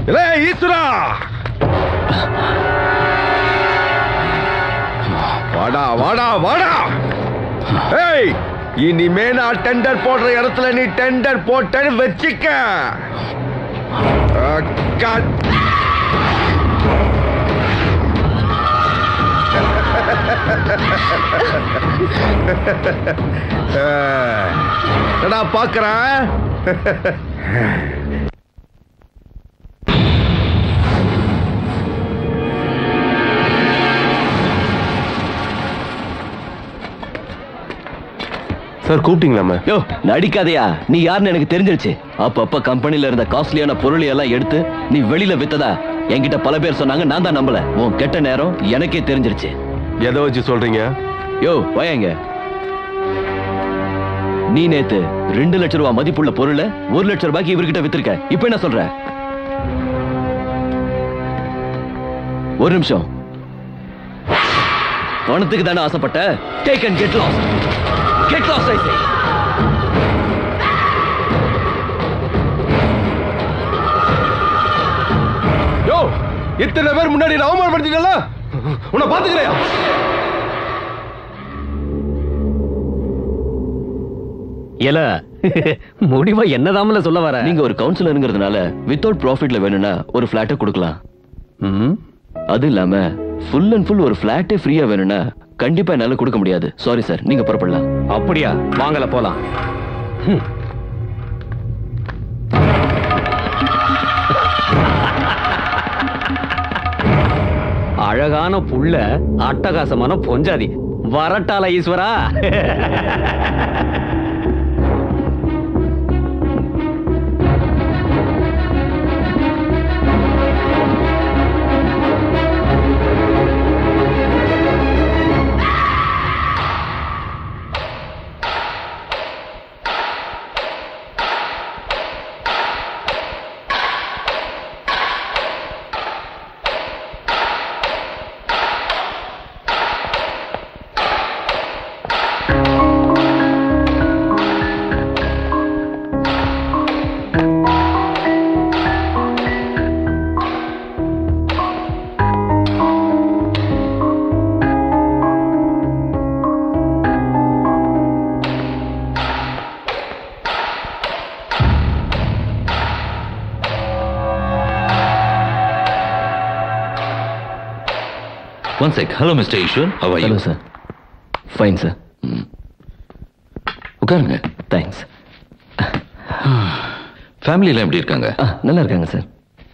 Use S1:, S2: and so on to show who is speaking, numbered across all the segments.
S1: இல்லை ஈஸ்வரா வாடா வாடா வாடா ஏய் இனிமே நான் டெண்டர் போடுற இடத்துல நீ டெண்டர் போட்டேன்னு வச்சுக்க அக்கா. அஹ், என்னடா பாக்குறேன்
S2: சார் கூப்பிட்டீங்களாமே
S3: யோ நடிக்காதயா நீ யாருன்னு எனக்கு தெரிஞ்சிருச்சு அப்பப்ப கம்பெனில இருந்த காஸ்ட்லியான பொருளை எல்லாம் எடுத்து நீ வெளியில வித்ததா என்கிட்ட பல பேர் சொன்னாங்க நான் தான் நம்பல உன் கெட்ட நேரம் எனக்கே தெரிஞ்சிருச்சு
S2: எதை வச்சு சொல்றீங்க
S3: யோ வயங்க நீ நேத்து ரெண்டு லட்சம் ரூபாய் மதிப்புள்ள பொருளை ஒரு லட்சம் ரூபாய்க்கு இவர்கிட்ட வித்திருக்க இப்ப என்ன சொல்ற ஒரு நிமிஷம் பணத்துக்கு தானே ஆசைப்பட்ட take and get lost get lost I say
S2: yo இத்தனை பேர் முன்னாடி நான் அவமானப்படுத்திட்டல உன்னை பாத்துக்கிறியா
S4: ஏல முடிவா என்னதாமல சொல்ல வர
S3: நீங்க ஒரு கவுன்சிலருங்கிறதுனால வித்தவுட் ப்ராஃபிட்ல வேணும்னா ஒரு ஃபிளாட்டை கொடுக்கலாம்
S4: ம்,
S3: அது இல்லாம ஃபுல் அண்ட் ஃபுல் ஒரு ஃபிளாட்டே ஃப்ரீயா வேணும்னா கண்டிப்பா என்னால கொடுக்க முடியாது சாரி சார் நீங்க புறப்படலாம்
S4: அப்படியா வாங்கல போலாம் ஹம். அழகான புள்ள அட்டகாசமான பொஞ்சாதி வரட்டால Eswara
S5: one sec hello mister Eswar how are you
S3: hello sir fine sir
S5: உட்காருங்க
S3: தேங்க்ஸ்
S5: ஃபேமிலிலாம் எப்படி இருக்காங்க
S3: நல்லா இருக்காங்க சார்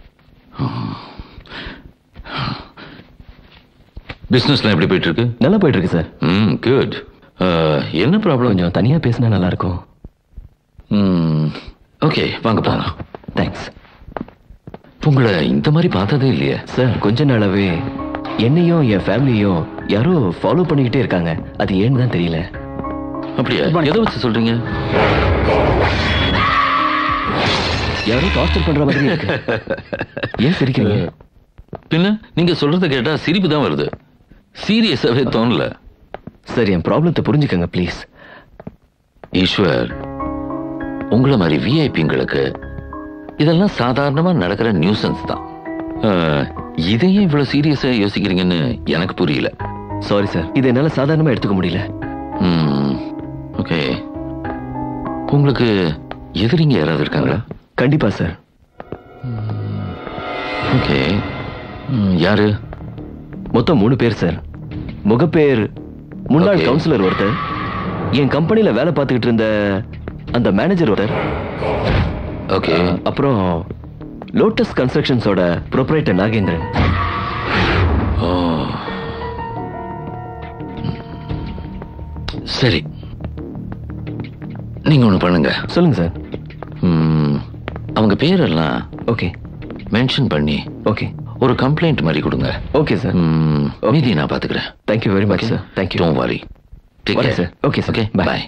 S5: பிசினஸ்லாம் எப்படி போயிட்டு இருக்கு
S3: நல்லா போயிட்டு இருக்கு சார்
S5: ம் குட் என்ன ப்ராப்ளம்
S3: கொஞ்சம் தனியா பேசினா நல்லா இருக்கும்
S5: ம் ஓகே வாங்க போகலாம்
S3: தேங்க்ஸ்
S5: உங்களை இந்த மாதிரி பார்த்ததே இல்லையே
S3: சார் கொஞ்ச நாளாவே என்னையும் என் ஃபேமிலியும் யாரோ ஃபாலோ பண்ணிக்கிட்டே இருக்காங்க அது ஏன்னு தான் தெரியல
S5: அப்படியா எதை வச்சு சொல்றீங்க
S3: யாரோ டார்ச்சர் பண்ற மாதிரி இருக்கு ஏன் சிரிக்கிறீங்க
S5: பின்ன நீங்க சொல்றத கேட்டா சிரிப்பு தான் வருது சீரியஸாவே தோணல
S3: சார் என் ப்ராப்ளத்தை புரிஞ்சுக்கங்க ப்ளீஸ்
S5: ஈஸ்வர் உங்களை மாதிரி விஐபிங்களுக்கு இதெல்லாம் சாதாரணமா நடக்கிற நியூசன்ஸ் தான் அஹ், இதையே இவ்வளவு சீரியஸா யோசிக்கிறீங்கன்னு எனக்கு புரியல
S3: சாரி சார் இதை என்னால சாதாரணமா எடுத்துக்க முடியல
S5: ஓகே உங்களுக்கு எதிரிங்க யாராவது இருக்காங்களா
S3: கண்டிப்பா சார்
S5: ஓகே யாரு
S3: மொத்தம் மூணு பேர் சார் முகப்பேர் முன்னாள்
S5: Okay.
S3: கவுன்சிலர் ஒருத்தர் என் கம்பெனில வேலை பார்த்துக்கிட்டு இருந்த அந்த மேனேஜர் ஒருத்தர்
S5: ஓகே
S3: அப்புறம் லோட்டஸ் கன்ஸ்ட்ரக்ஷன்ஸோட ப்ரொப்ரைட்டர் நாகேந்திரன்
S5: ஓ சரி நீங்க ஒண்ணு பண்ணுங்க
S3: சொல்லுங்க சார்
S5: ம், அவங்க பேரெல்லாம்
S3: ஓகே
S5: மென்ஷன் பண்ணி
S3: ஓகே
S5: ஒரு கம்ப்ளைண்ட் மாதிரி கொடுங்க
S3: ஓகே சார்
S5: ம், மீதியை நான் பாத்துக்கிறேன்
S3: thank you very much sir thank you
S5: don't worry take
S3: வரேன்
S5: care
S3: sir. Okay, sir.
S5: Okay
S3: Bye.
S5: Bye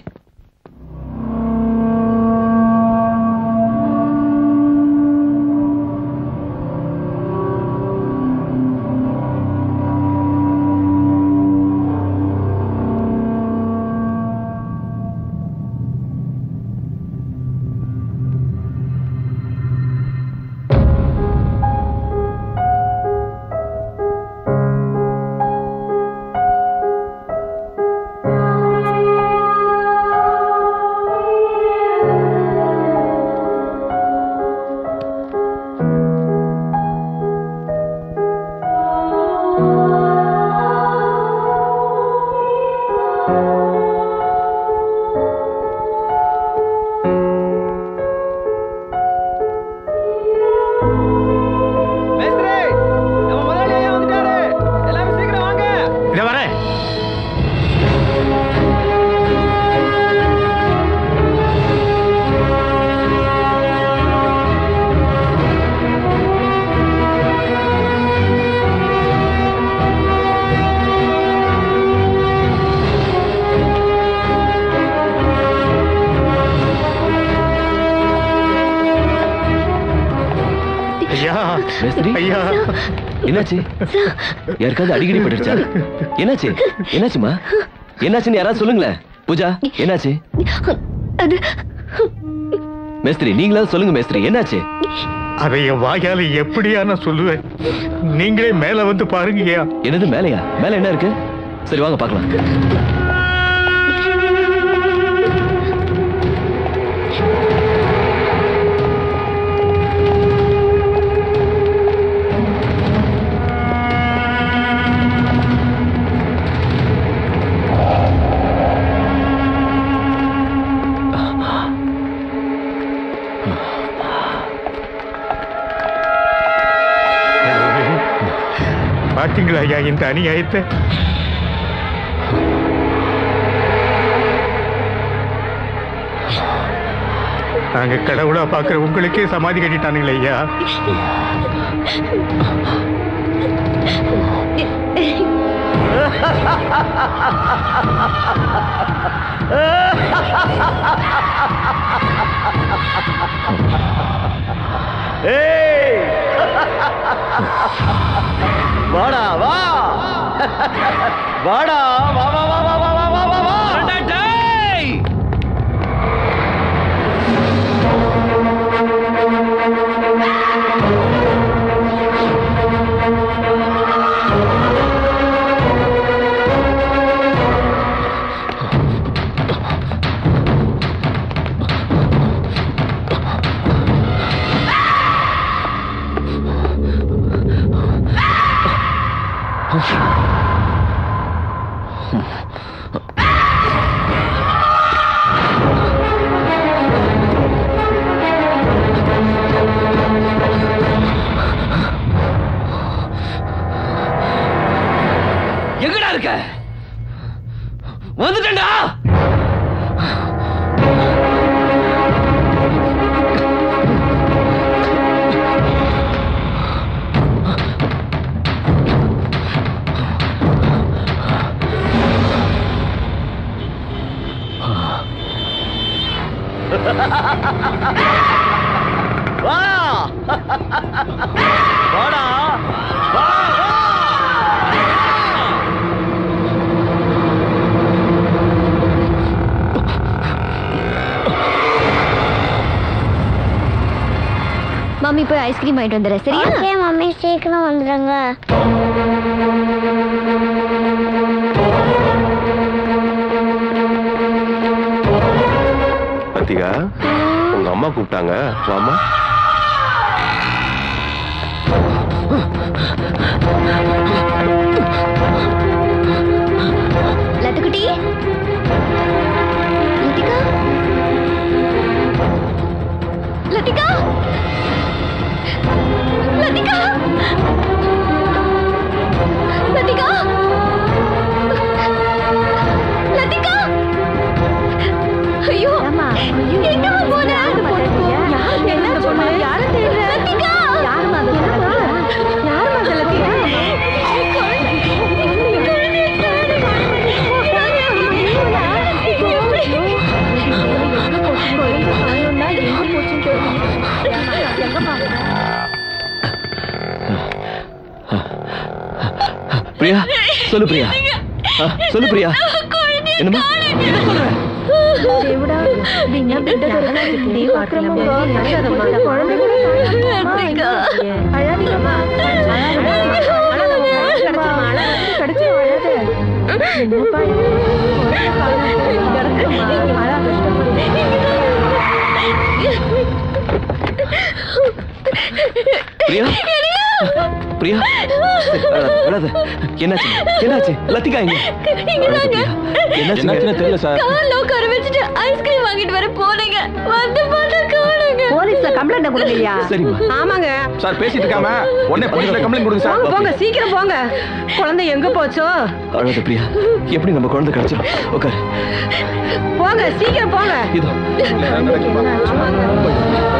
S6: ஐயா
S3: மேஸ்திரி
S6: ஐயா
S3: என்னாச்சு யாருக்காவது அடிக்கடி பட்டுருச்சா என்னாச்சு என்னாச்சுமா என்னாச்சுன்னு யாராவது சொல்லுங்களேன் பூஜா என்னாச்சு
S7: அது
S3: மேஸ்திரி நீங்களாவது சொல்லுங்க மேஸ்திரி என்னாச்சு
S6: அதை என் வாயால எப்படியா நான் சொல்லுவேன் நீங்களே மேல வந்து பாருங்கய்யா
S3: என்னது மேலையா மேல என்ன இருக்கு சரி வாங்க பார்க்கலாம்
S6: பாத்தீங்களா ஐயா இந்த அநியாயத்தை நாங்க கடவுளா பாக்குற உங்களுக்கே சமாதி கட்டிட்டானுங்களே ஐயா
S1: வாடா வா வாடா வா வா வா வா வா வா வா வா
S3: எங்கடா இருக்க வந்துட்டேன்டா
S1: வா வாடா வா வா
S7: மம்மி போய் ஐஸ்கிரீம் வாங்கிட்டு வந்துடுறேன் சரியா
S8: ஓகே மம்மி சீக்கிரம் வந்துடுங்க
S2: பத்திகா உங்க அம்மா கூப்பிட்டாங்க வாமா
S7: லத்துக்குட்டி லத்திகா லத்திகா லத்திகா லத்திகா லத்திகா ஐயோ எங்கம்மா போன என்ன சொன்ன யாரும் தெரியல லத்திகா யாருமா அது யாருமா அது லத்திகா
S3: பிரியா சொல்லு பிரியா ஆ, சொல்லு பிரியா என்னம்மா என்ன சொல்ற பிரியா பிரியா அழாத, அழாத. என்னாச்சு என்னாச்சு லத்திகா எங்க அழாத, பிரியா. என்னாச்சுன்னு தெரியல சார்
S7: கார்ல உட்கார வச்சுட்டு ஐஸ்கிரீம் வாங்கிட்டு வர போனீங்க வந்து பார்த்தா காணுங்க
S9: போலீஸ்ல கம்ப்ளைண்ட் கொடுக்கலையா
S3: சரிம்மா
S9: ஆமாங்க
S2: சார் பேசிட்டு இருக்காம உடனே போலீஸ்ல கம்ப்ளைண்ட் கொடுங்க சார்
S9: போங்க போங்க சீக்கிரம் போங்க குழந்தை எங்க போச்சோ
S3: அழாத பிரியா எப்படி நம்ம குழந்தை கிடைச்சிடும் உட்காரு
S9: போங்க சீக்கிரம் போங்க
S3: இதோ
S9: ஆமாங்க.